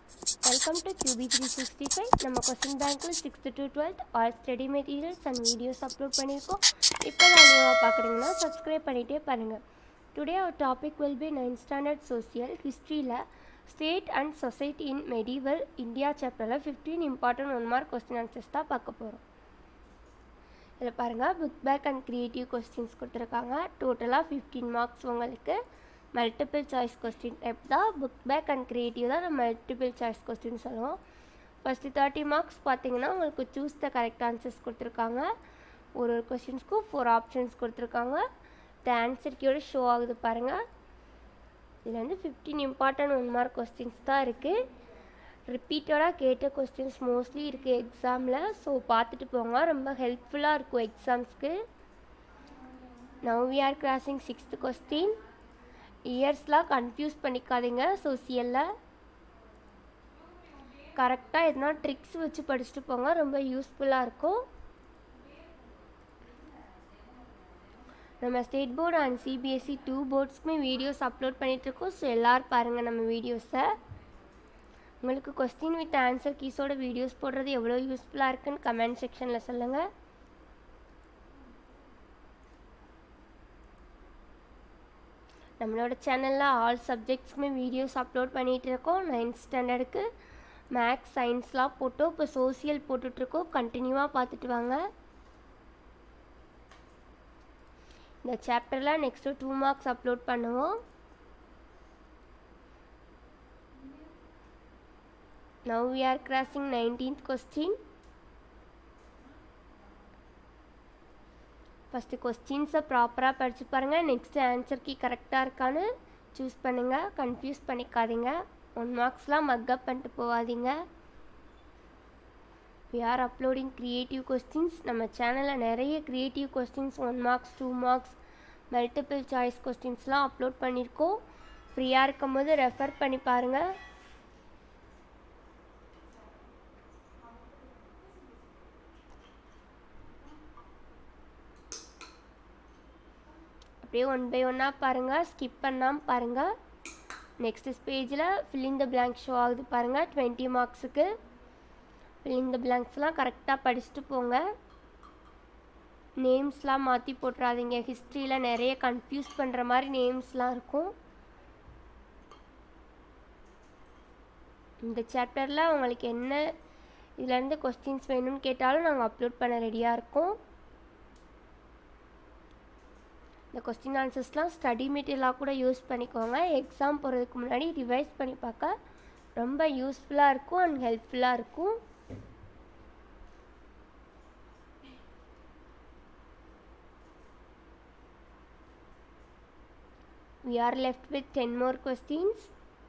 Welcome to QB365 நம்ம question பேங்க்கில் sixth to twelfth all study materials and videos upload பண்ணியிருக்கோம் இப்போ நான் நியூவாக பார்க்குறீங்கன்னா சப்ஸ்கிரைப் பண்ணிகிட்டே பாருங்கள் today our topic will be ninth standard social ஹிஸ்ட்ரியில் state and society in medieval India சாப்டரில் fifteen important one mark question answers தான் பார்க்க போகிறோம் இதில் பாருங்கள் book back and creative questions கொடுத்துருக்காங்க டோட்டலாக ஃபிஃப்டீன் மார்க்ஸ் உங்களுக்கு மல்டிபிள் சாய்ஸ் கொஸ்டின் டைப் தான் புக் பேக் அண்ட் க்ரியேட்டிவ் தான் நம்ம மல்டிபிள் சாய்ஸ் கொஸ்டின் சொல்லுவோம் ஃபஸ்ட்டு தேர்ட்டி மார்க்ஸ் பார்த்தீங்கன்னா உங்களுக்கு சூஸ் த கரெக்ட் ஆன்சர்ஸ் கொடுத்துருக்காங்க ஒரு ஒரு கொஸ்டின்ஸ்க்கும் ஃபோர் ஆப்ஷன்ஸ் கொடுத்துருக்காங்க த ஆன்சர் கீழே ஷோ ஆகுது பாருங்கள் இதில் வந்து fifteen important one mark questions தான் இருக்குது ரிப்பீட்டடாக கேட்ட கொஸ்டின்ஸ் மோஸ்ட்லி இருக்குது எக்ஸாமில் ஸோ பார்த்துட்டு போங்க ரொம்ப ஹெல்ப்ஃபுல்லாக இருக்கும் எக்ஸாம்ஸ்க்கு now we are crossing sixth question இயர்ஸ்லாம் கன்ஃபியூஸ் பண்ணிக்காதீங்க சோசியலில் கரெக்டாக எதனா ட்ரிக்ஸ் வச்சு படிச்சுட்டு போங்க ரொம்ப யூஸ்ஃபுல்லாக இருக்கும் நம்ம state board and CBSE two போர்ட்ஸ்க்குமே வீடியோஸ் அப்லோட் பண்ணிகிட்ருக்கோம் ஸோ எல்லோரும் பாருங்கள் நம்ம வீடியோஸை உங்களுக்கு கொஸ்டின் வித் ஆன்சர் கீஸோட வீடியோஸ் போடுறது எவ்வளோ யூஸ்ஃபுல்லாக இருக்குன்னு கமெண்ட் செக்ஷனில் சொல்லுங்கள் நம்மளோட சேனலில் ஆல் சப்ஜெக்ட்ஸ்க்குமே வீடியோஸ் அப்லோட் பண்ணிகிட்டு இருக்கோம் நைன்த் ஸ்டாண்டர்டுக்கு மேக்ஸ் சயின்ஸ்லாம் போட்டோம் இப்போ சோசியல் போட்டுட்ருக்கோம் கண்டினியூவாக பார்த்துட்டு வாங்க இந்த சாப்டரில் நெக்ஸ்ட்டு டூ மார்க்ஸ் அப்லோட் பண்ணுவோம் now we are crossing 19th question first கொஸ்டின்ஸை ப்ராப்பராக படித்து பாருங்கள் நெக்ஸ்ட்டு ஆன்சர் கீ கரெக்டாக இருக்கான்னு சூஸ் பண்ணுங்கள் கன்ஃபியூஸ் பண்ணிக்காதீங்க ஒன் மார்க்ஸ்லாம் மக்கப் பண்ணிட்டு போகாதீங்க we are uploading creative questions நம்ம சேனலில் நிறைய creative questions one marks two marks multiple choice கொஸ்டின்ஸ்லாம் அப்லோட் பண்ணியிருக்கோம் ஃப்ரீயாக இருக்கும்போது ரெஃபர் பண்ணி பாருங்கள் அப்படியே ஒன் பை ஒன்னாக பாருங்கள் ஸ்கிப் பண்ணாமல் பாருங்கள் நெக்ஸ்ட் பேஜில் ஃபில்லிங் த பிளாங்க் ஷோ ஆகுது பாருங்கள் டுவெண்ட்டி மார்க்ஸுக்கு ஃபில்லிங் த பிளாங்க்ஸ்லாம் கரெக்டாக படிச்சுட்டு போங்க நேம்ஸ்லாம் மாற்றி போட்டுறாதீங்க ஹிஸ்ட்ரியில் நிறைய கன்ஃபியூஸ் பண்ணுற மாதிரி நேம்ஸ்லாம் இருக்கும் இந்த சாப்டரில் உங்களுக்கு என்ன இதுலேருந்து கொஸ்டின்ஸ் வேணும்னு கேட்டாலும் நாங்கள் அப்லோட் பண்ண ரெடியாக இருக்கோம் இந்த கொஸ்டின் ஆன்சர்ஸ்லாம் ஸ்டடி மெட்டீரியலாக கூட யூஸ் பண்ணிக்கோங்க எக்ஸாம் போகிறதுக்கு முன்னாடி ரிவைஸ் பண்ணி பார்க்க ரொம்ப யூஸ்ஃபுல்லாக இருக்கும் அண்ட் ஹெல்ப்ஃபுல்லாக இருக்கும் we are left with 10 more questions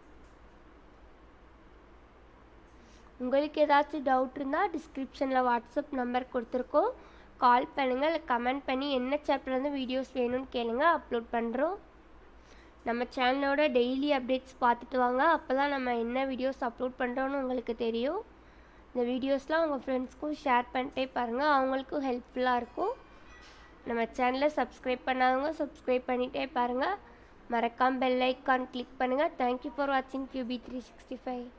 உங்களுக்கு ஏதாச்சும் டவுட் இருந்தால் டிஸ்கிரிப்ஷனில் வாட்ஸ்அப் நம்பர் கொடுத்துருக்கோம் கால் பண்ணுங்கள் இல்லை கமெண்ட் பண்ணி என்ன சாப்டர்லேருந்து வீடியோஸ் வேணும்னு கேளுங்க அப்லோட் பண்ணுறோம் நம்ம சேனலோட டெய்லி அப்டேட்ஸ் பார்த்துட்டு வாங்க அப்போ தான் நம்ம என்ன வீடியோஸ் அப்லோட் பண்ணுறோன்னு உங்களுக்கு தெரியும் இந்த வீடியோஸ்லாம் உங்கள் ஃப்ரெண்ட்ஸ்க்கும் ஷேர் பண்ணிட்டே பாருங்கள் அவங்களுக்கும் ஹெல்ப்ஃபுல்லாக இருக்கும் நம்ம சேனலை சப்ஸ்கிரைப் பண்ணாதவங்க சப்ஸ்கிரைப் பண்ணிகிட்டே பாருங்கள் மறக்காமல் பெல் ஐக்கான் கிளிக் பண்ணுங்கள் தேங்க்யூ ஃபார் வாட்சிங் கியூபி த்ரீ சிக்ஸ்டி ஃபைவ்